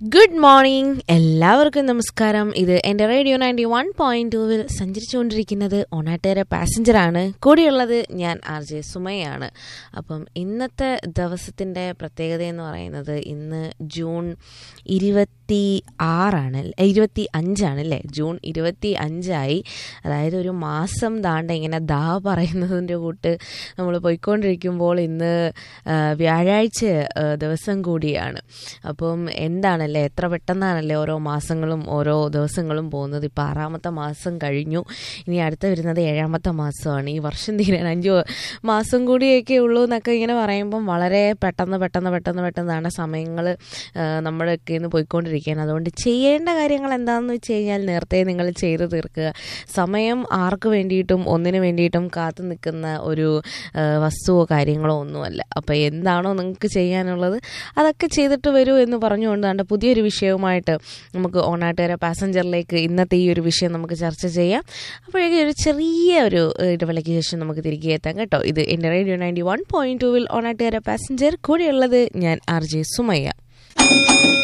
good morning എല്ലാവർക്കും നമസ്കാരം ഇത് എൻ്റെ റേഡിയോ നയൻറ്റി വൺ പോയിന്റ് ടൂവിൽ സഞ്ചരിച്ചുകൊണ്ടിരിക്കുന്നത് ഒണാട്ടേര പാസഞ്ചറാണ് കൂടെയുള്ളത് ഞാൻ ആർ ജെ സുമയാണ് അപ്പം ഇന്നത്തെ ദിവസത്തിൻ്റെ പ്രത്യേകത എന്ന് പറയുന്നത് ഇന്ന് ജൂൺ ഇരുപത്തി ആറാണ് ഇരുപത്തി അഞ്ചാണ് അല്ലേ ജൂൺ ഇരുപത്തി അഞ്ചായി അതായത് ഒരു മാസം ദാണ്ട ഇങ്ങനെ ദാ പറയുന്നതിൻ്റെ കൂട്ട് നമ്മൾ പോയിക്കൊണ്ടിരിക്കുമ്പോൾ ഇന്ന് ആ, വ്യാഴാഴ്ച ആ, ദിവസം കൂടിയാണ് അപ്പം എന്താണല്ലേ എത്ര പെട്ടെന്നാണല്ലേ ഓരോ മാസങ്ങളും ഓരോ ദിവസങ്ങളും പോകുന്നത് ഇപ്പം ആറാമത്തെ മാസം കഴിഞ്ഞു ഇനി അടുത്ത വരുന്നത് ഏഴാമത്തെ മാസമാണ് ഈ വർഷം തീരാൻ അഞ്ച് മാസം കൂടിയൊക്കെ ഉള്ളൂ എന്നൊക്കെ ഇങ്ങനെ പറയുമ്പം വളരെ പെട്ടെന്ന് പെട്ടെന്ന് പെട്ടെന്ന് പെട്ടെന്നാണ് സമയങ്ങൾ നമ്മളൊക്കെ ഇന്ന് പോയിക്കൊണ്ടിരിക്കുകയാണ് അതുകൊണ്ട് ചെയ്യേണ്ട കാര്യങ്ങൾ എന്താണെന്ന് വെച്ച് കഴിഞ്ഞാൽ നേരത്തെ നിങ്ങൾ ചെയ്ത് തീർക്കുക സമയം ആർക്ക് വേണ്ടിയിട്ടും ഒന്നിനു വേണ്ടിയിട്ടും കാത്തു നിൽക്കുന്ന ഒരു ആ, വസ്തുവോ കാര്യങ്ങളോ ഒന്നുമല്ല അപ്പോൾ എന്താണോ നിങ്ങൾക്ക് ചെയ്യാനുള്ളത് അതൊക്കെ ചെയ്തിട്ട് വരൂ എന്ന് പറഞ്ഞുകൊണ്ട് കണ്ട പുതിയൊരു വിഷയവുമായിട്ട് നമുക്ക് ഓണാട്ടുകാര പാസഞ്ചറിലേക്ക് ഇന്നത്തെ ഈ ഒരു വിഷയം നമുക്ക് ചർച്ച ചെയ്യാം അപ്പോഴേക്കും ഒരു ചെറിയ ഒരു ഏഹ്, ഇടവേളയ്ക്ക് ശേഷം നമുക്ക് തിരികെ എത്താം കേട്ടോ ഇത് എൻ്റെ റേഡിയോ നയൻറ്റി വൺ പോയിന്റ് ടൂവിൽ ഓണാട്ടുകാര പാസഞ്ചർ കൂടെയുള്ളത് ഞാൻ ആർ ജെ സുമയ്യ